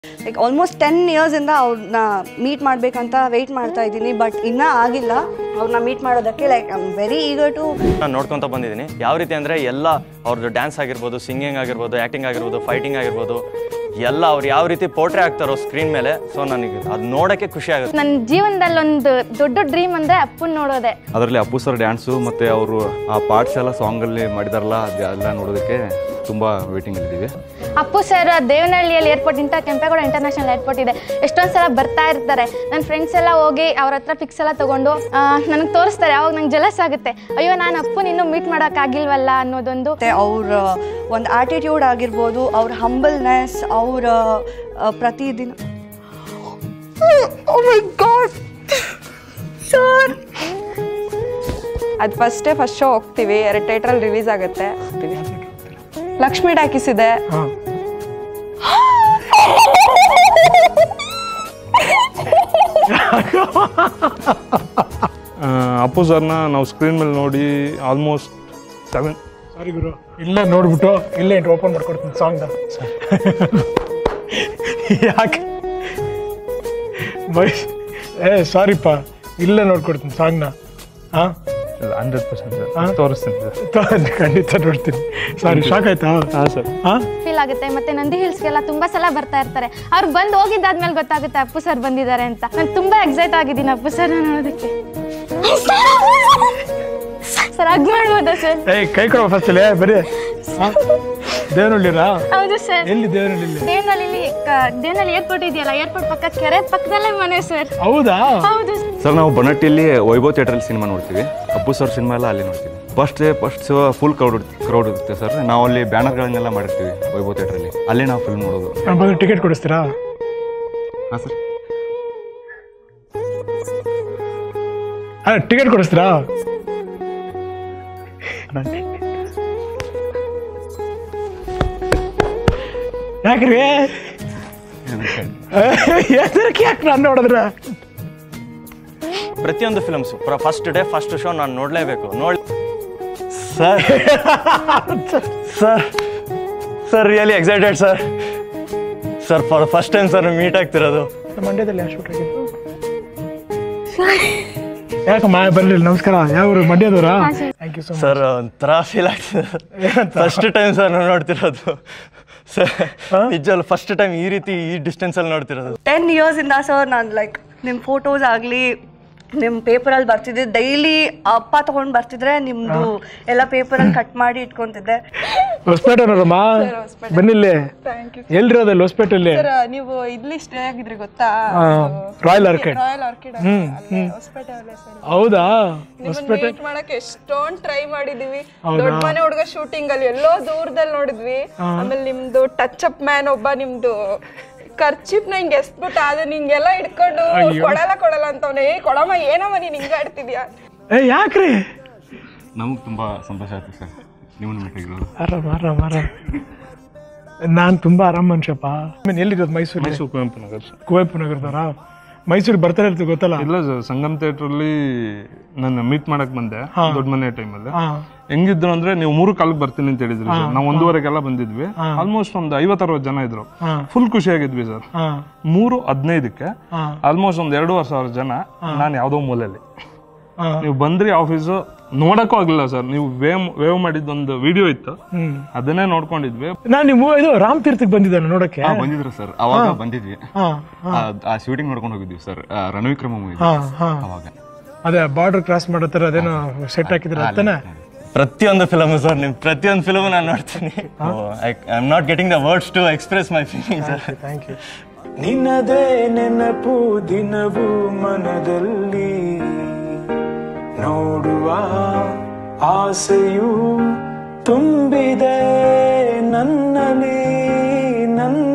Like almost ten ಇಯರ್ಸಿಂದ ಅವ್ರನ್ನ meet ಮಾಡಬೇಕಂತ weight ಮಾಡ್ತಾ ಇದ್ದೀನಿ ಬಟ್ ಇನ್ನೂ ಆಗಿಲ್ಲ ಅವ್ರನ್ನ ಮೀಟ್ ಮಾಡೋದಕ್ಕೆ like I am very eager to ನಾನು ನೋಡ್ಕೊತ ಬಂದಿದ್ದೀನಿ ಯಾವ ರೀತಿ ಅಂದರೆ ಎಲ್ಲ ಅವ್ರದ್ದು ಡ್ಯಾನ್ಸ್ ಆಗಿರ್ಬೋದು ಸಿಂಗಿಂಗ್ ಆಗಿರ್ಬೋದು ಆ್ಯಕ್ಟಿಂಗ್ ಆಗಿರ್ಬೋದು ಫೈಟಿಂಗ್ ಆಗಿರ್ಬೋದು ಎಲ್ಲ ಅವ್ರು ಯಾವ ರೀತಿ ಪೋಟ್ರೆ ಆಗ್ತಾರೋ ಸ್ಕ್ರೀನ್ ಮೇಲೆ ಸೊ ನನಗೆ ಅದು ನೋಡೋಕ್ಕೆ ಖುಷಿ ಆಗುತ್ತೆ ನನ್ನ ಜೀವನದಲ್ಲಿ ಒಂದು ದೊಡ್ಡ ಡ್ರೀಮ್ ಅಂದರೆ ಅಪ್ಪನ ನೋಡೋದೆ ಅದರಲ್ಲಿ ಅಪ್ಪು ಸರ್ ಡ್ಯಾನ್ಸು ಮತ್ತು ಅವರು ಆ ಪಾರ್ಟ್ಸ್ ಎಲ್ಲ ಸಾಂಗಲ್ಲಿ ಮಾಡಿದಾರಲ್ಲ ಅದೆಲ್ಲ ನೋಡೋದಕ್ಕೆ ತುಂಬ ವೇಟಿಂಗಲ್ಲಿದ್ದೀವಿ ಅಪ್ಪು ಸರ್ ದೇವನಹಳ್ಳಿಯಲ್ಲಿ ಏರ್ಪೋರ್ಟ್ ಇಂಟ ಕೆಂಪೇಗೌಡ ಇಂಟರ್ನ್ಯಾಷನಲ್ ಏರ್ಪೋರ್ಟ್ ಇದೆ ಎಷ್ಟೊಂದು ಸಲ ಬರ್ತಾ ಇರ್ತಾರೆ ನನ್ನ ಫ್ರೆಂಡ್ಸ್ ಎಲ್ಲ ಹೋಗಿ ಅವ್ರ ಹತ್ರ ಪಿಕ್ಸ್ ಎಲ್ಲ ತೊಗೊಂಡು ನನಗೆ ತೋರಿಸ್ತಾರೆ ಅವಾಗ ನಂಗೆ ಜಲಸ್ ಆಗುತ್ತೆ ಅಯ್ಯೋ ನಾನು ಅಪ್ಪನ ಇನ್ನೂ ಮೀಟ್ ಮಾಡೋಕ್ಕಾಗಿಲ್ವಲ್ಲ ಅನ್ನೋದೊಂದು ಮತ್ತು ಅವ್ರ ಒಂದು ಆಟಿಟ್ಯೂಡ್ ಆಗಿರ್ಬೋದು ಅವ್ರ ಹಂಬಲ್ನೆಸ್ ಅವರ ಪ್ರತಿದಿನ ಸರ್ ಅದು ಫಸ್ಟೇ ಫಸ್ಟ್ ಶೋ ಹೋಗ್ತೀವಿ ಎರಡು ಥಿಯೇಟ್ರಲ್ಲಿ ರಿಲೀಸ್ ಆಗುತ್ತೆ ಹೋಗ್ತೀವಿ ಲಕ್ಷ್ಮಿ ಟಾಕೀಸ್ ಇದೆ ಆ, ಅಪ್ಪು ಸರ್ನ ನಾವು ಸ್ಕ್ರೀನ್ ಮೇಲೆ ನೋಡಿ ಆಲ್ಮೋಸ್ಟ್ ಸೆವೆನ್ ಸಾರಿ ಗುರು ಇಲ್ಲೇ ನೋಡ್ಬಿಟ್ಟು ಇಲ್ಲೇ ಓಪನ್ ಮಾಡ್ಕೊಡ್ತೀನಿ ಸಾಂಗ್ನ ಯಾಕೆ ಬೈ ಏ ಸಾರಿಪ್ಪ ಇಲ್ಲೇ ನೋಡ್ಕೊಡ್ತೀನಿ ಸಾಂಗ್ನ ಹಾಂ ಹಂಡ್ರೆಡ್ ಪರ್ಸೆಂಟ್ ಸರ್ ತೋರಿಸ್ತೀನಿ ಸರ್ ಖಂಡಿತ ನೋಡ್ತೀನಿ ಸಾರಿ ಶಾಕ್ ಆಯ್ತಾ ಹಾಂ ಸರ್ ಹಾಂ ಫೀಲ್ ಆಗುತ್ತೆ ಮತ್ತೆ ನಂದಿ ಹಿಲ್ಸ್ಗೆಲ್ಲ ತುಂಬ ಸಲ ಬರ್ತಾ ಇರ್ತಾರೆ ಅವ್ರು ಬಂದು ಹೋಗಿದ್ದಾದ್ಮೇಲೆ ಗೊತ್ತಾಗುತ್ತೆ ಅಪ್ಪು ಸರ್ ಬಂದಿದ್ದಾರೆ ಅಂತ ನಾನು ತುಂಬ ಎಕ್ಸೈಟ್ ಆಗಿದ್ದೀನಿ ಅಪ್ಪು ಸರ್ ನೋಡೋದಕ್ಕೆ ಸರ್ ಅಗ್ ಮಾಡ್ಬೋದಾ ಸರ್ ಏಯ್ ಕೈ ಕೊಡೋ ಫಸ್ಟ್ ಇಲ್ಲಿ ಬರೀ ಹಾಂ ದೇವನಹಳ್ಳಿರಾ ಹೌದು ಸರ್ ಎಲ್ಲಿ ದೇವನಹಳ್ಳಿ ದೇವನಹಳ್ಳಿ ದೇವನಹಳ್ಳಿ ಏರ್ಪೋರ್ಟ್ ಇದೆಯಲ್ಲ ಏರ್ಪೋರ್ಟ್ ಪಕ್ಕ ಕೆರೆ ಪಕ್ಕದಲ್ಲೇ ಮನೆ ಸರ್ ಹೌದಾ ಹೌದು ಸರ್ ನಾವು ಬನಟ್ಟಿಯಲ್ಲಿ ವೈಭವ್ ಥಿಯೇಟ್ರಲ್ಲಿ ಸಿನಿಮಾ ನೋಡ್ತೀವಿ ಅಪ್ಪು ಸರ್ ಸಿನಿಮಾ ಎಲ್ಲ ಅಲ್ಲಿ ನೋಡ್ತೀವಿ first day first show full crowd crowd ಇರುತ್ತೆ ಸರ್ ನಾವು ಅಲ್ಲಿ ಬ್ಯಾನರ್ಗಳನ್ನೆಲ್ಲ ಮಾಡಿರ್ತೀವಿ ವೈಭವ್ ಥಿಯೇಟ್ರಲ್ಲಿ ಅಲ್ಲೇ ನಾವು ಫಿಲ್ಮ್ ನೋಡೋದು ನಾನು ಬಂದು ಟಿಕೆಟ್ ಕೊಡಿಸ್ತೀರಾ ಹಾಂ ಸರ್ ಹಾಂ ಟಿಕೆಟ್ ಕೊಡಿಸ್ತೀರಾ ಯಾಕ್ರಿ ಎದಕ್ಕೆ ಯಾಕೆ ನಾನು ನೋಡಿದ್ರ ಪ್ರತಿಯೊಂದು films first day first show ನಾನು ನೋಡಲೇಬೇಕು ನೋಡಿ sir sir sir really excited sir sir for first time sir meet ಆಗ್ತಿರೋದು ಮಂಡ್ಯದಲ್ಲಿ ಯಾವ ಶೂಟ್ ಆಗಿದ್ದು ಯಾಕಮ್ಮ ಬರಲಿಲ್ಲ ನಮಸ್ಕಾರ ಯಾವ ಮಂಡ್ಯದವರಾ thank you so much sir ಒಂಥರ ಫೀಲ್ ಆಗ್ತಿದೆ ಫಸ್ಟ್ ಟೈಮ್ ಸರ್ ನಾನು ನೋಡ್ತಿರೋದು ಸರ್ ನಿಜವಲ್ಲ ಫಸ್ಟ್ ಟೈಮ್ ಈ ರೀತಿ ಈ ಡಿಸ್ಟೆನ್ಸಲ್ಲಿ ನೋಡ್ತಿರೋದು ಟೆನ್ ಇಯರ್ಸಿಂದ ಸರ್ ನಾನು ಲೈಕ್ ನಿಮ್ಮ ಫೋಟೋಸ್ ಆಗಲಿ ನಿಮ್ಮ ಪೇಪರಲ್ಲಿ ಬರ್ತಿದ್ದೆ ಡೈಲಿ ಅಪ್ಪ ತೊಗೊಂಡು ಬರ್ತಿದ್ರೆ ನಿಮ್ಮದು ಎಲ್ಲ ಪೇಪರಲ್ಲಿ ಕಟ್ ಮಾಡಿ ಇಟ್ಕೊತಿದ್ದೆ ಹೊಸಪೇಟೆನವರಮ್ಮ ಬನ್ನಿಲ್ಲಿ ಎಲ್ಲಿರೋದಲ್ಲಿ ಹೊಸಪೇಟೆಯಲ್ಲಿ ನೀವು ಇಲ್ಲಿ ಸ್ಟೇ ಆಗಿದ್ರಿ ಗೊತ್ತಾ Royal Orchid Royal Orchid Hospete sir ಹೌದಾ ಹೊಸಪೇಟೆ ಮೀಟ್ ಮಾಡಕ್ಕೆ ಎಷ್ಟೊಂದ್ ಟ್ರೈ ಮಾಡಿದೀವಿ ದೊಡ್ಡ ಮನೆ ಹುಡುಗ ಶೂಟಿಂಗ್ ಅಲ್ಲಿ ಎಲ್ಲೋ ದೂರದಲ್ಲಿ ನೋಡಿದ್ವಿ ಆಮೇಲೆ ನಿಮ್ದು ಟಚ್ ಅಪ್ ಮ್ಯಾನ್ ಒಬ್ಬ ನಿಮ್ದು ಖರ್ಚಿಪ್ ನ ಹಿಂಗೆ ಎಸ್ಬಿಟ್ಟು ಅದು ನಿಂಗೆಲ್ಲ ಹಿಡ್ಕೊಂಡು ಕೊಡಲ್ಲ ಕೊಡಲ್ಲ ಅಂತವ್ನೆ ಏ ಕೊಡಮ್ಮ ಏನಮ್ಮ ನೀನ್ ಹಿಂಗ ಆಡ್ತಿದ್ಯಾ ಏ ಯಾಕ್ರಿ ನಮಗೆ ತುಂಬ ಸಂತೋಷ ಆಯ್ತು ಸರ್ ನಿಮ್ಮನ್ನು ಮೀಟಾಗಿರೋದು ಆರಾಮ್ ಆರಾಮ್ ಆರಾಮ್ ನಾನು ತುಂಬಾ ಆರಾಮ್ ಮನುಷ್ಯಪ್ಪ ಆಮೇಲೆ ಎಲ್ಲಿರೋದು ಮೈಸೂರು ಮೈಸೂರು ಕುವೆಂಪು ನಗರ್ ಸರ್ ಕುವೆಂಪು ನಗರದವರ ಮೈಸೂರಿಗೆ ಬರ್ತಾರೆ ಇರ್ತೀವಿ ಗೊತ್ತಲ್ಲ ಇಲ್ಲ ಸರ್ ಸಂಗಮ್ ಥಿಯೇಟ್ರಲ್ಲಿ ನನ್ನ ಮೀಟ್ ಮಾಡಕ್ ಬಂದೆ ದೊಡ್ಡ ಮನೆ ಟೈಮಲ್ಲಿ ಹಾ ಹೆಂಗಿದ್ರು ಅಂದ್ರೆ ನೀವು ಮೂರು ಕಾಲಕ್ಕೆ ಬರ್ತೀನಿ ಅಂತ ಹೇಳಿದ್ರಿ ಸರ್ ನಾವು ಒಂದೂವರೆಗೆಲ್ಲ ಬಂದಿದ್ವಿ ಆಲ್ಮೋಸ್ಟ್ ಒಂದು ಐವತ್ತರವತ್ತು ಜನ ಇದ್ರು ಹಾ. ಫುಲ್ ಖುಷಿಯಾಗಿದ್ವಿ ಸರ್ ಹಾ ಮೂರು ಹದಿನೈದಕ್ಕೆ ಹಾ. ಆಲ್ಮೋಸ್ಟ್ ಒಂದ್ ಎರಡೂವರೆ ಸಾವಿರ ಜನ ನಾನು ಯಾವ್ದೋ ಮೂಲೆಯಲ್ಲಿ ಹಾ. ನೀವು ಬಂದ್ರಿ ಆಫೀಸು ನೋಡಕ್ಕೂ ಆಗ್ಲಿಲ್ಲ ಸರ್ ನೀವು ವೇವ್ ವೇವ್ ಮಾಡಿದ್ದೊಂದು ವಿಡಿಯೋ ಇತ್ತು ಹ್ಮ್ ಅದನ್ನೇ ನೋಡ್ಕೊಂಡಿದ್ವಿ ನಾನು ನೀವು ಇದು ರಾಮ್ ತೀರ್ಥಕ್ಕೆ ಬಂದಿದ್ದಾನೆ ನೋಡಕ್ಕೆ ಹಾಂ ಬಂದಿದ್ರು ಸರ್ ಅವಾಗ ಬಂದಿದ್ವಿ ಹಾ ಆ- ಆ ಶೂಟಿಂಗ್ ನೋಡ್ಕೊಂಡು ಹೋಗಿದ್ವಿ ಸರ್ ರಣವಿಕ್ರಮ ಮೂವಿ ಹಾ ಹಾ ಅವಾಗ ಅದೇ ಬಾರ್ಡರ್ ಕ್ರಾಸ್ ಮಾಡೋ ಥರ ಅದೇನೋ ಸೆಟ್ ಹಾಕಿದ್ರೆ ತಾನೆ ಪ್ರತಿಯೊಂದು ಫಿಲಮ್ ಸರ್ ನಿಮ್ ಪ್ರತಿಯೊಂದು ಫಿಲಮ್ ನಾನು ನೋಡ್ತೀನಿ I am not getting the words to express my feeling sir thank you ನಿನ್ನದೇ ನೆನಪು ದಿನವೂ ಮನದಲ್ಲಿ ನೋಡುವ ಆಸೆಯು ತುಂಬಿದೆ ನನ್ನಲ್ಲಿ ನನ್ನ